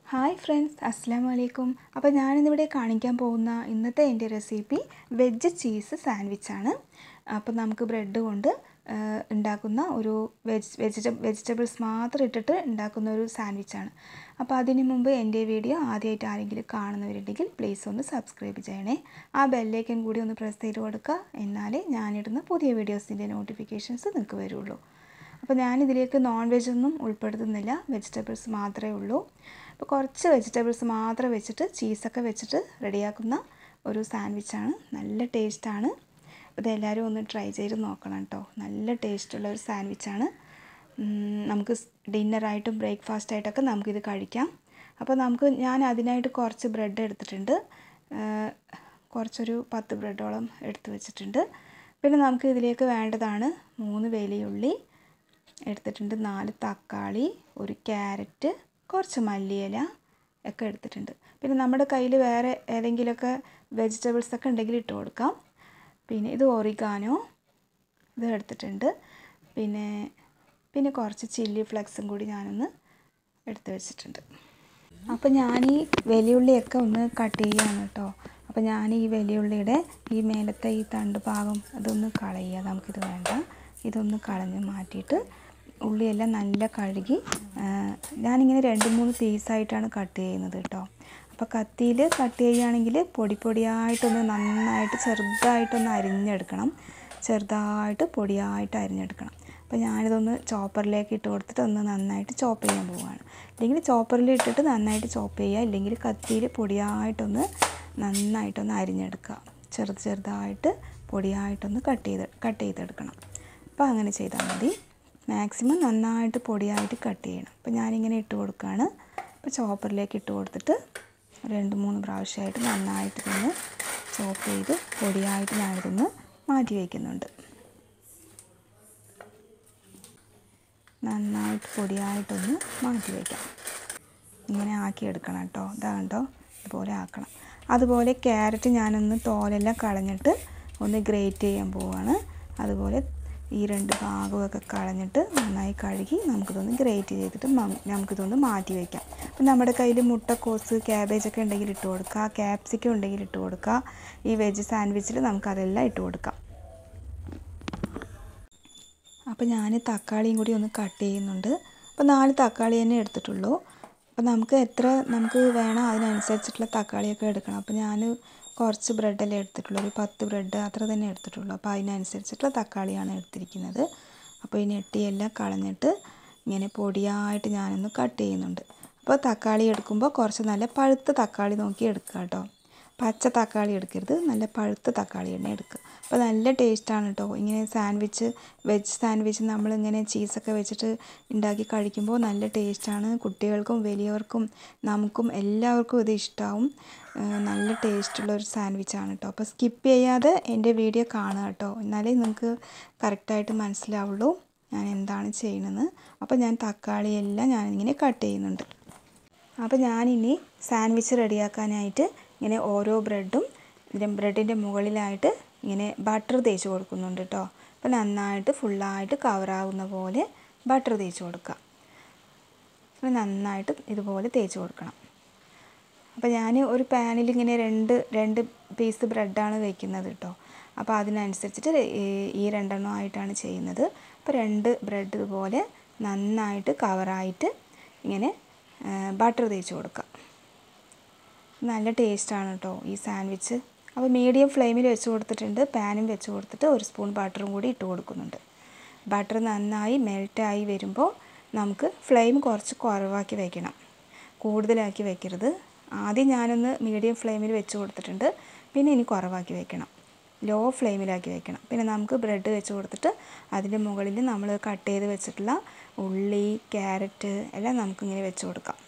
hi friends അസ്സാം വലൈക്കും അപ്പോൾ ഞാനിന്നിവിടെ കാണിക്കാൻ പോകുന്ന ഇന്നത്തെ എൻ്റെ റെസിപ്പി വെജ് ചീസ് സാൻഡ്വിച്ചാണ് അപ്പോൾ നമുക്ക് ബ്രെഡ് കൊണ്ട് ആ, ഉണ്ടാക്കുന്ന ഒരു വെജ് വെജിറ്റ വെജിറ്റബിൾസ് മാത്രം ഇട്ടിട്ട് ഉണ്ടാക്കുന്ന ഒരു സാൻഡ്വിച്ചാണ് അപ്പോൾ അതിന് മുമ്പ് എൻ്റെ വീഡിയോ ആദ്യമായിട്ട് ആരെങ്കിലും കാണുന്നവരുണ്ടെങ്കിൽ പ്ലീസ് ഒന്ന് സബ്സ്ക്രൈബ് ചെയ്യണേ ആ ബെല്ലൈക്കൻ കൂടി ഒന്ന് പ്രസ് ചെയ്ത് കൊടുക്കുക എന്നാലേ ഞാനിടുന്ന പുതിയ വീഡിയോസിൻ്റെ നോട്ടിഫിക്കേഷൻസ് നിങ്ങൾക്ക് വരുള്ളൂ അപ്പോൾ ഞാനിതിലേക്ക് നോൺ വെജ് ഒന്നും ഉൾപ്പെടുത്തുന്നില്ല വെജിറ്റബിൾസ് മാത്രമേ ഉള്ളൂ അപ്പോൾ കുറച്ച് വെജിറ്റബിൾസ് മാത്രം വെച്ചിട്ട് ചീസൊക്കെ വെച്ചിട്ട് റെഡിയാക്കുന്ന ഒരു സാൻഡ്വിച്ചാണ് നല്ല ടേസ്റ്റാണ് അപ്പോൾ ഇതെല്ലാവരും ഒന്ന് ട്രൈ ചെയ്ത് നോക്കണം കേട്ടോ നല്ല ടേസ്റ്റുള്ള ഒരു സാൻഡ്വിച്ചാണ് നമുക്ക് ഡിന്നറായിട്ടും ബ്രേക്ക്ഫാസ്റ്റായിട്ടൊക്കെ നമുക്കിത് കഴിക്കാം അപ്പോൾ നമുക്ക് ഞാൻ അതിനായിട്ട് കുറച്ച് ബ്രെഡ് എടുത്തിട്ടുണ്ട് ആ, കുറച്ചൊരു പത്ത് ബ്രെഡോളം എടുത്ത് വെച്ചിട്ടുണ്ട് പിന്നെ നമുക്ക് ഇതിലേക്ക് വേണ്ടതാണ് മൂന്ന് വലിയുള്ളി എടുത്തിട്ടുണ്ട് നാല് തക്കാളി ഒരു ക്യാരറ്റ് കുറച്ച് മല്ലിയില ഒക്കെ എടുത്തിട്ടുണ്ട് പിന്നെ നമ്മുടെ കയ്യിൽ വേറെ ഏതെങ്കിലുമൊക്കെ വെജിറ്റബിൾസ് ഒക്കെ ഉണ്ടെങ്കിൽ ഇട്ട് കൊടുക്കാം പിന്നെ ഇത് ഒറിഗാനോ ഇത് എടുത്തിട്ടുണ്ട് പിന്നെ പിന്നെ കുറച്ച് ചില്ലി ഫ്ലെക്സും കൂടി ഞാനൊന്ന് എടുത്ത് വെച്ചിട്ടുണ്ട് അപ്പോൾ ഞാൻ ഈ വലിയുള്ളിയൊക്കെ ഒന്ന് കട്ട് ചെയ്യുകയാണ് കേട്ടോ അപ്പോൾ ഞാൻ ഈ വലിയുള്ളിയുടെ ഈ മേലത്തെ ഈ തണ്ട് ഭാഗം അതൊന്ന് കളയുക നമുക്കിത് വേണ്ട ഇതൊന്ന് കളഞ്ഞ് മാറ്റിയിട്ട് ഉള്ളിയെല്ലാം നല്ല കഴുകി ആ, ഞാനിങ്ങനെ രണ്ട് മൂന്ന് പീസായിട്ടാണ് കട്ട് ചെയ്യുന്നത് കേട്ടോ അപ്പോൾ കത്തിയിൽ കട്ട് ചെയ്യുകയാണെങ്കിൽ പൊടി പൊടിയായിട്ടൊന്ന് നന്നായിട്ട് ചെറുതായിട്ടൊന്ന് അരിഞ്ഞെടുക്കണം ചെറുതായിട്ട് പൊടിയായിട്ട് അരിഞ്ഞെടുക്കണം അപ്പോൾ ഞാനിതൊന്ന് ചോപ്പറിലേക്ക് ഇട്ട് കൊടുത്തിട്ട് ഒന്ന് നന്നായിട്ട് ചോപ്പ് ചെയ്യാൻ പോവുകയാണ് അല്ലെങ്കിൽ ചോപ്പറിൽ ഇട്ടിട്ട് നന്നായിട്ട് ചോപ്പ് ചെയ്യുക ഇല്ലെങ്കിൽ കത്തിയിൽ പൊടിയായിട്ടൊന്ന് നന്നായിട്ടൊന്ന് അരിഞ്ഞെടുക്കുക ചെറുത് ചെറുതായിട്ട് പൊടിയായിട്ടൊന്ന് കട്ട് ചെയ്ത് കട്ട് ചെയ്തെടുക്കണം അപ്പോൾ അങ്ങനെ ചെയ്താൽ മതി മാക്സിമം നന്നായിട്ട് പൊടിയായിട്ട് കട്ട് ചെയ്യണം അപ്പോൾ ഞാനിങ്ങനെ ഇട്ട് കൊടുക്കുകയാണ് അപ്പോൾ ചോപ്പറിലേക്ക് ഇട്ട് കൊടുത്തിട്ട് രണ്ട് മൂന്ന് പ്രാവശ്യമായിട്ട് നന്നായിട്ട് ഇതൊന്ന് ചോപ്പ് ചെയ്ത് പൊടിയായിട്ട് ഞാനിതൊന്ന് മാറ്റി വയ്ക്കുന്നുണ്ട് നന്നായിട്ട് പൊടിയായിട്ടൊന്ന് മാറ്റി വയ്ക്കാം ഇങ്ങനെ ആക്കിയെടുക്കണം കേട്ടോ ഇതാ കണ്ടോ ഇതുപോലെ ആക്കണം അതുപോലെ ക്യാരറ്റ് ഞാനൊന്ന് തോലെല്ലാം കളഞ്ഞിട്ട് ഒന്ന് ഗ്രേറ്റ് ചെയ്യാൻ പോവുകയാണ് അതുപോലെ ഈ രണ്ട് ഭാഗമൊക്കെ കളഞ്ഞിട്ട് നന്നായി കഴുകി നമുക്കിതൊന്ന് ഗ്രേറ്റ് ചെയ്തിട്ട് മ- നമുക്കിതൊന്ന് മാറ്റി വയ്ക്കാം അപ്പം നമ്മുടെ കയ്യിൽ മുട്ടക്കോസ് ക്യാബേജ് ഒക്കെ ഉണ്ടെങ്കിൽ ഇട്ട് കൊടുക്കുക ക്യാപ്സിക്കം ഉണ്ടെങ്കിൽ ഇട്ട് കൊടുക്കുക ഈ വെജ് സാൻഡ്വിച്ചിൽ നമുക്കതെല്ലാം ഇട്ട് കൊടുക്കാം അപ്പോൾ ഞാൻ തക്കാളിയും കൂടി ഒന്ന് കട്ട് ചെയ്യുന്നുണ്ട് അപ്പോൾ നാല് തക്കാളി തന്നെ എടുത്തിട്ടുള്ളൂ അപ്പോൾ നമുക്ക് എത്ര നമുക്ക് വേണം അതിനനുസരിച്ചിട്ടുള്ള തക്കാളിയൊക്കെ എടുക്കണം അപ്പോൾ ഞാൻ കുറച്ച് ബ്രെഡല്ലേ എടുത്തിട്ടുള്ളൂ ഒരു പത്ത് ബ്രെഡ് അത്ര തന്നെ എടുത്തിട്ടുള്ളൂ അപ്പോൾ അതിനനുസരിച്ചിട്ടുള്ള തക്കാളിയാണ് എടുത്തിരിക്കുന്നത് അപ്പോൾ ഈ നെട്ടിയെല്ലാം കളഞ്ഞിട്ട് ഇങ്ങനെ പൊടിയായിട്ട് ഞാനൊന്ന് കട്ട് ചെയ്യുന്നുണ്ട് അപ്പോൾ തക്കാളി എടുക്കുമ്പോൾ കുറച്ച് നല്ല പഴുത്ത തക്കാളി നോക്കി എടുക്കുക കേട്ടോ പച്ച തക്കാളി എടുക്കരുത് നല്ല പഴുത്ത തക്കാളി തന്നെ എടുക്കുക അപ്പോൾ നല്ല ടേസ്റ്റാണ് കേട്ടോ ഇങ്ങനെ സാൻഡ്വിച്ച് വെജ് സാൻഡ്വിച്ച് നമ്മളിങ്ങനെ ചീസൊക്കെ വെച്ചിട്ട് ഉണ്ടാക്കി കഴിക്കുമ്പോൾ നല്ല ടേസ്റ്റാണ് കുട്ടികൾക്കും വലിയവർക്കും നമുക്കും എല്ലാവർക്കും ഇത് ഇഷ്ടമാവും ഏഹ് നല്ല ടേസ്റ്റുള്ള ഒരു സാൻഡ്വിച്ചാണ് കേട്ടോ അപ്പോൾ സ്കിപ്പ് ചെയ്യാതെ എൻ്റെ വീഡിയോ കാണുക കേട്ടോ എന്നാലേ നിങ്ങൾക്ക് കറക്റ്റായിട്ട് മനസ്സിലാവുള്ളൂ ഞാൻ എന്താണ് ചെയ്യണമെന്ന് അപ്പോൾ ഞാൻ തക്കാളിയെല്ലാം ഞാനിങ്ങനെ കട്ട് ചെയ്യുന്നുണ്ട് അപ്പോൾ ഞാനിനി സാൻഡ്വിച്ച് റെഡിയാക്കാനായിട്ട് ഇങ്ങനെ ഓരോ ബ്രെഡും ഇതിൻ്റെ ബ്രെഡിൻ്റെ മുകളിലായിട്ട് ഇങ്ങനെ ബട്ടർ തേച്ച് കൊടുക്കുന്നുണ്ട് കേട്ടോ അപ്പോൾ നന്നായിട്ട് ഫുള്ളായിട്ട് കവറാകുന്ന പോലെ ബട്ടർ തേച്ച് കൊടുക്കുക അപ്പോൾ നന്നായിട്ട് ഇതുപോലെ തേച്ച് കൊടുക്കണം അപ്പോൾ ഞാൻ ഒരു പാനിൽ ഇങ്ങനെ രണ്ട് രണ്ട് പീസ് ബ്രെഡാണ് വയ്ക്കുന്നത് കേട്ടോ അപ്പോൾ അതിനനുസരിച്ചിട്ട് ഈ- ഈ രണ്ടെണ്ണം ആയിട്ടാണ് ചെയ്യുന്നത് അപ്പോൾ രണ്ട് ബ്രെഡ് ഇതുപോലെ നന്നായിട്ട് കവറായിട്ട് ഇങ്ങനെ ബട്ടർ തേച്ച് കൊടുക്കുക നല്ല ടേസ്റ്റാണ് കേട്ടോ ഈ സാൻഡ്വിച്ച് അപ്പോൾ മീഡിയം ഫ്ലെയിമിൽ വെച്ച് കൊടുത്തിട്ടുണ്ട് പാനും വെച്ച് കൊടുത്തിട്ട് ഒരു സ്പൂൺ ബട്ടറും കൂടി ഇട്ട് കൊടുക്കുന്നുണ്ട് ബട്ടർ നന്നായി മെൽറ്റായി വരുമ്പോൾ നമുക്ക് ഫ്ലെയിം കുറച്ച് കുറവാക്കി വയ്ക്കണം കൂടുതലാക്കി വെക്കരുത് ആദ്യം ഞാനൊന്ന് മീഡിയം ഫ്ലെയിമിൽ വെച്ച് കൊടുത്തിട്ടുണ്ട് പിന്നെ ഇനി കുറവാക്കി വെക്കണം ലോ ഫ്ലെയിമിലാക്കി വെക്കണം പിന്നെ നമുക്ക് ബ്രെഡ് വെച്ച് കൊടുത്തിട്ട് അതിൻ്റെ മുകളിൽ നമ്മൾ കട്ട് ചെയ്ത് വെച്ചിട്ടുള്ള ഉള്ളി ക്യാരറ്റ് എല്ലാം നമുക്കിങ്ങനെ വെച്ച് കൊടുക്കാം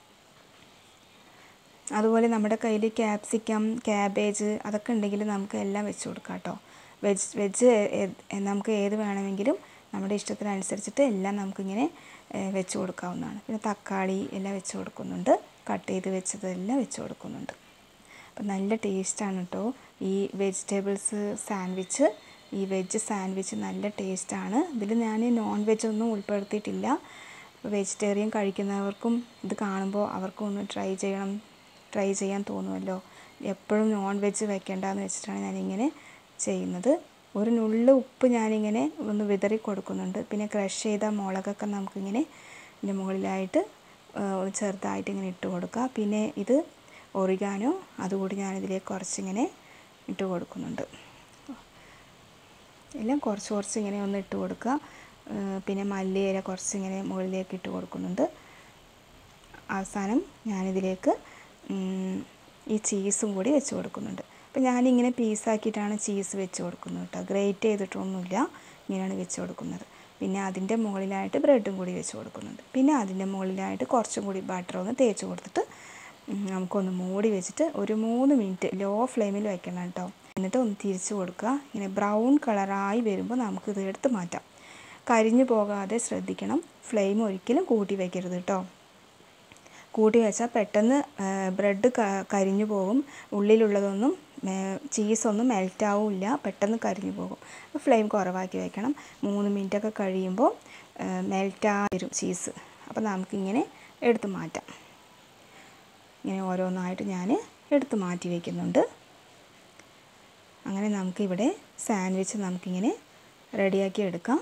അതുപോലെ നമ്മുടെ കയ്യിൽ ക്യാപ്സിക്കം ക്യാബേജ് അതൊക്കെ ഉണ്ടെങ്കിൽ നമുക്ക് എല്ലാം വെച്ച് കൊടുക്കാം കേട്ടോ വെജ് വെജ് നമുക്ക് ഏത് വേണമെങ്കിലും നമ്മുടെ ഇഷ്ടത്തിനനുസരിച്ചിട്ട് എല്ലാം നമുക്കിങ്ങനെ ഏഹ്, വെച്ച് കൊടുക്കാവുന്നതാണ് പിന്നെ തക്കാളി എല്ലാം വെച്ച് കൊടുക്കുന്നുണ്ട് കട്ട് ചെയ്ത് വെച്ചതെല്ലാം വെച്ച് കൊടുക്കുന്നുണ്ട് അപ്പം നല്ല ടേസ്റ്റാണ് കേട്ടോ ഈ വെജിറ്റബിൾസ് സാൻഡ്വിച്ച് ഈ വെജ് സാൻഡ്വിച്ച് നല്ല ടേസ്റ്റാണ് ഇതിൽ ഞാൻ നോൺ വെജ് ഒന്നും ഉൾപ്പെടുത്തിയിട്ടില്ല വെജിറ്റേറിയൻ കഴിക്കുന്നവർക്കും ഇത് കാണുമ്പോൾ അവർക്കും ഒന്ന് ട്രൈ ചെയ്യണം ട്രൈ ചെയ്യാൻ തോന്നുമല്ലോ എപ്പോഴും നോൺ വെജ് വെക്കേണ്ടെന്ന് വെച്ചിട്ടാണ് ഞാനിങ്ങനെ ചെയ്യുന്നത് ഒരു നുള്ളു ഉപ്പ് ഞാനിങ്ങനെ ഒന്ന് വിതറി കൊടുക്കുന്നുണ്ട് പിന്നെ ക്രഷ് ചെയ്ത മുളകൊക്കെ നമുക്കിങ്ങനെ ഇതിൻ്റെ മുകളിലായിട്ട് ഒന്ന് ചെറുതായിട്ട് ഇങ്ങനെ ഇട്ട് കൊടുക്കുക പിന്നെ ഇത് ഒറിഗാനോ അതുകൂടി ഞാനിതിലേക്ക് കുറച്ചിങ്ങനെ ഇട്ട് കൊടുക്കുന്നുണ്ട് എല്ലാം കുറച്ച് കുറച്ച് ഇങ്ങനെ ഒന്ന് ഇട്ട് കൊടുക്കുക പിന്നെ മല്ലിയില കുറച്ചിങ്ങനെ മുകളിലേക്ക് ഇട്ട് കൊടുക്കുന്നുണ്ട് അവസാനം ഞാനിതിലേക്ക് ഈ ചീസും കൂടി വെച്ച് കൊടുക്കുന്നുണ്ട് അപ്പോൾ ഞാനിങ്ങനെ പീസാക്കിയിട്ടാണ് ചീസ് വെച്ച് കൊടുക്കുന്നത് കേട്ടോ ഗ്രേറ്റ് ചെയ്തിട്ടൊന്നുമില്ല ഇങ്ങനെയാണ് വെച്ച് കൊടുക്കുന്നത് പിന്നെ അതിൻ്റെ മുകളിലായിട്ട് ബ്രെഡും കൂടി വെച്ച് കൊടുക്കുന്നുണ്ട് പിന്നെ അതിൻ്റെ മുകളിലായിട്ട് കുറച്ചും കൂടി ബട്ടർ ഒന്ന് തേച്ച് കൊടുത്തിട്ട് നമുക്കൊന്ന് മൂടി വെച്ചിട്ട് ഒരു മൂന്ന് മിനിറ്റ് ലോ ഫ്ലെയിമിൽ വെക്കണം കേട്ടോ എന്നിട്ട് ഒന്ന് തിരിച്ച് കൊടുക്കുക ഇങ്ങനെ ബ്രൗൺ കളറായി വരുമ്പോൾ നമുക്കിത് എടുത്ത് മാറ്റാം കരിഞ്ഞു പോകാതെ ശ്രദ്ധിക്കണം ഫ്ലെയിം ഒരിക്കലും കൂട്ടി വയ്ക്കരുത് കേട്ടോ കൂട്ടി വെച്ചാൽ പെട്ടെന്ന് ബ്രെഡ് കരിഞ്ഞു പോകും ഉള്ളിലുള്ളതൊന്നും ചീസൊന്നും മെൽറ്റാവില്ല പെട്ടെന്ന് കരിഞ്ഞു പോകും ഫ്ലെയിം കുറവാക്കി വെക്കണം മൂന്ന് മിനിറ്റൊക്കെ കഴിയുമ്പോൾ മെൽറ്റായി വരും ചീസ് അപ്പോൾ നമുക്കിങ്ങനെ എടുത്ത് മാറ്റാം ഇങ്ങനെ ഓരോന്നായിട്ട് ഞാൻ എടുത്ത് മാറ്റി വയ്ക്കുന്നുണ്ട് അങ്ങനെ നമുക്കിവിടെ സാൻഡ്വിച്ച് നമുക്കിങ്ങനെ റെഡിയാക്കി എടുക്കാം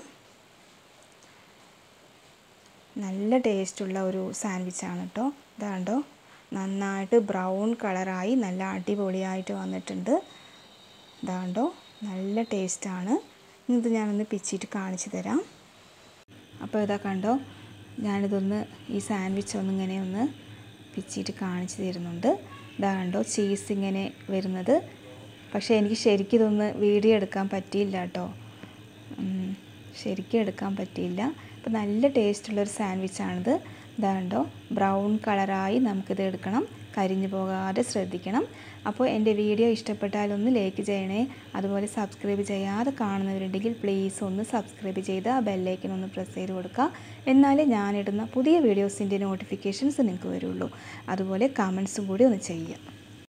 നല്ല ടേസ്റ്റുള്ള ഒരു സാൻഡ്വിച്ചാണ് കേട്ടോ ഇതാണ്ടോ നന്നായിട്ട് ബ്രൗൺ കളറായി നല്ല അടിപൊളിയായിട്ട് വന്നിട്ടുണ്ട് ഇതാണ്ടോ നല്ല ടേസ്റ്റാണ് ഇത് ഞാനൊന്ന് പിച്ചിട്ട് കാണിച്ചു തരാം അപ്പോൾ ഇതാ കണ്ടോ ഞാനിതൊന്ന് ഈ സാൻഡ്വിച്ച് ഒന്നിങ്ങനെ ഒന്ന് പിച്ചിട്ട് കാണിച്ചു തരുന്നുണ്ട് ഇതാ കണ്ടോ ചീസ് ഇങ്ങനെ വരുന്നത് പക്ഷേ എനിക്ക് ശരിക്കും ഇതൊന്ന് വീഡിയോ എടുക്കാൻ പറ്റിയില്ല കേട്ടോ ശരിക്കും എടുക്കാൻ പറ്റിയില്ല അപ്പോൾ നല്ല ടേസ്റ്റുള്ളൊരു സാൻഡ്വിച്ചാണിത് ഇതാ കണ്ടോ ബ്രൗൺ കളറായി നമുക്കിത് എടുക്കണം കരിഞ്ഞു പോകാതെ ശ്രദ്ധിക്കണം അപ്പോൾ എൻ്റെ വീഡിയോ ഇഷ്ടപ്പെട്ടാൽ ഒന്ന് ലൈക്ക് ചെയ്യണേ അതുപോലെ സബ്സ്ക്രൈബ് ചെയ്യാതെ കാണുന്നവരുണ്ടെങ്കിൽ പ്ലീസ് ഒന്ന് സബ്സ്ക്രൈബ് ചെയ്ത് ആ ബെല്ലൈക്കൻ ഒന്ന് പ്രസ് ചെയ്ത് കൊടുക്കുക എന്നാലേ ഞാനിടുന്ന പുതിയ വീഡിയോസിൻ്റെ നോട്ടിഫിക്കേഷൻസ് നിങ്ങൾക്ക് വരുള്ളൂ അതുപോലെ കമൻസും കൂടി ഒന്ന് ചെയ്യുക